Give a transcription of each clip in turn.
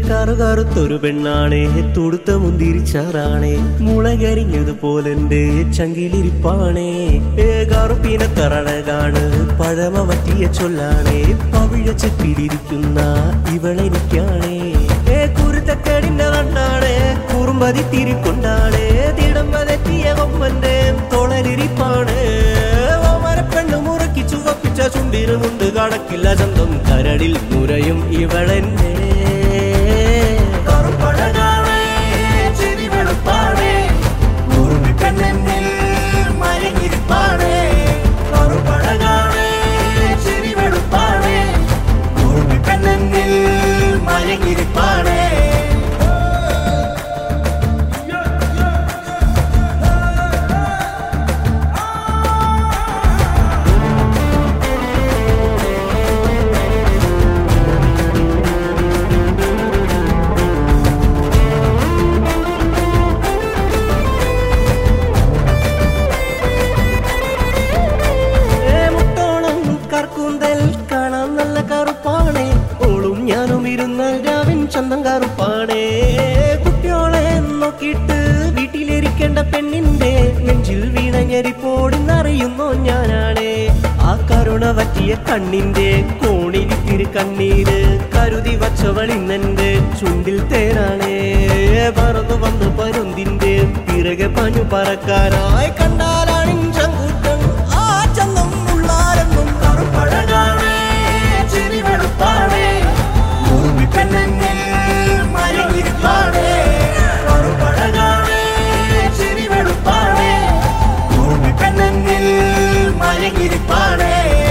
കറുകറുത്തൊരു പെണ്ണാണേ തുടുത്ത മുന്തിരിച്ചാറാണേ മുളകരിഞ്ഞതുപോലെ എന്റെ ചങ്കിലിരിപ്പാണേ ഏ കറുപ്പിനെ തറഴകാണ് പഴമ പറ്റിയ ചൊല്ലാണേ പവിഴ ചെപ്പിലിരിക്കുന്ന ഇവളെനിക്കാണേ ഏ കുരുത്തക്കേടിന്റെ കണ്ണാണേ കുറുമ്പതി തിരിക്കൊണ്ടാണേ തിടമ്പതെറ്റിയ കൊമ്പന്റെ തൊളരിപ്പാണ് ഓമരപ്പെണ്ണ് മുറക്കി ചുവപ്പിച്ച ചുണ്ടിനുമുണ്ട് കടക്കില്ല ചന്തം കരടിൽ മുരയും ഇവളെന്നെ കറുപ്പഴകാണേ, ചിരി വെളുപ്പാണേ, ഉറുമിപ്പെണ്ണെന്നിൽ മയങ്ങിയിരിപ്പാണേ. കറുപ്പഴകാണേ, ചിരി വെളുപ്പാണേ, ഉറുമിപ്പെണ്ണെന്നിൽ മയങ്ങിയിരിപ്പാണേ. ഏ മുട്ടോളം കർക്കൂന്തൽ കാണാൻ നല്ല കറുപ്പാണേ ഓളും ഞാനും ഇരുന്ന രാവിൻ ചന്തം കറുപ്പാണേ കുട്ടിയോളെ നോക്കിയിട്ട് വീട്ടിലിരിക്കേണ്ട പെണ്ണിന്റെ നെഞ്ചിൽ വീണ ഞെരിപ്പോടിന്നറിയുന്നോ ഞാനാണേ ആ കരുണ പറ്റിയ കണ്ണിന്റെ കോണിലിത്തിരി കണ്ണീര് കരുതി വച്ചവളിന്നെന്റെ ചുണ്ടിൽ തേനാണേ പറന്നു വന്ന് പരുന്തിന്റെ പിറകെ പഞ്ഞു പറക്കാനായി കണ്ടാലാണിൻ ചങ്കൂറ്റം ആ ചന്തം ഉള്ളാരെന്നും കറുപ്പഴകാണേ, ചിരി വെളുപ്പാണേ, ഉറുമിപ്പെണ്ണെന്നിൽ മയങ്ങിയിരിപ്പാണേ. കറുപ്പഴകാണേ, ചിരി വെളുപ്പാണേ, ഉറുമിപ്പെണ്ണെന്നിൽ മയങ്ങിയിരിപ്പാണേ.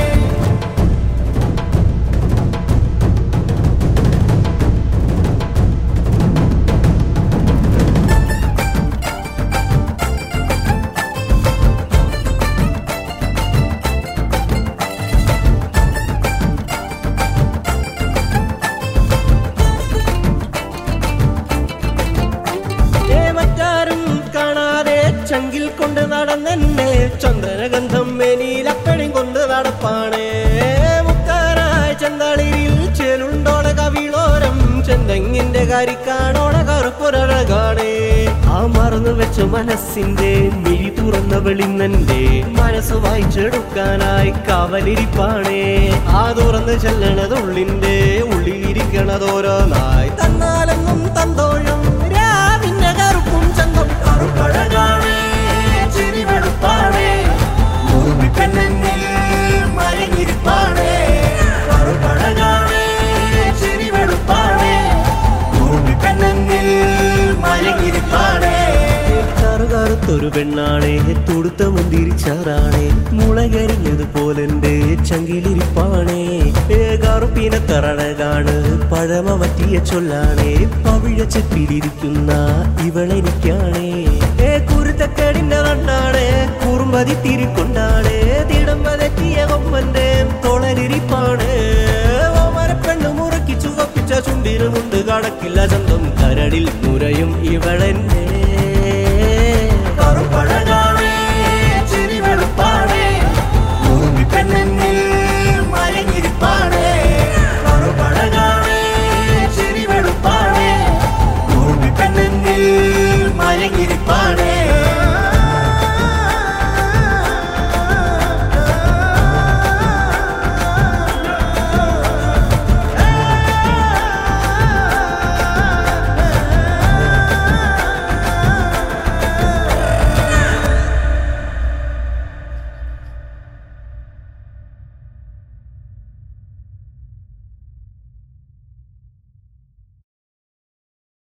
ഏ മറ്റാരും കാണാതെ ചങ്കിൽ കൊണ്ട് നടന്നെന്നെ ചന്ദനഗന്ധം മേനിയിലപ്പഴം കൊണ്ട് നടപ്പാണേ മുക്കാരായ ചന്തളിരിൽ ചേലുണ്ടോള കവിളോരം ചെന്തെങ്ങിന്റെ കരിക്കാണോള കറുപ്പൊരഴകാണേ ആ മറന്നു വെച്ച മനസ്സിന്റെ മിഴി തുറന്ന വെളിന്നന്റെ മനസ്സ് വായിച്ചെടുക്കാനായി കാവലിരിപ്പാണേ ആ തുറന്ന് ചെല്ലണതുള്ളിന്റെ ഉള്ളിലിരിക്കണതോരോന്നായി തന്നാലെന്നും തന്തോഴും രാവിന്റെ കറുപ്പും ചന്തം കറുപ്പഴകാണേ, ചിരി വെളുപ്പാണേ, ഉറുമിപ്പെണ്ണെന്നിൽ മയങ്ങിയിരിപ്പാണേ. കറുപ്പഴകാണേ, ചിരി വെളുപ്പാണേ, ഉറുമിപ്പെണ്ണെന്നിൽ മയങ്ങിയിരിപ്പാണേ. കറുകറുത്തൊരു പെണ്ണാണേ തുടുത്ത മുന്തിരിച്ചാറാണേ മുളകരിഞ്ഞതുപോലെ എന്റെ ചങ്കിലിരിപ്പാണേ ഏ കറുപ്പിനെ തറഴകാണ് പഴമ പറ്റിയ ചൊല്ലാണേ പവിഴ ചെപ്പിലിരിക്കുന്ന ഇവളെനിക്കാണേ ഏ കുരുത്തക്കേടിന്റെ കണ്ണാണേ കുറുമ്പതി തിരിക്കൊണ്ടാണേ തിടമ്പതെറ്റിയ കൊമ്പന്റെ തൊളരിപ്പാണ് ഓമരപ്പെണ്ണ് മുറക്കി ചുവപ്പിച്ച ചുണ്ടിനുമുണ്ട് കടക്കില്ല ചന്തം കരടിൽ മുരയും ഇവളെന്നെ കറുപ്പഴകാണേ,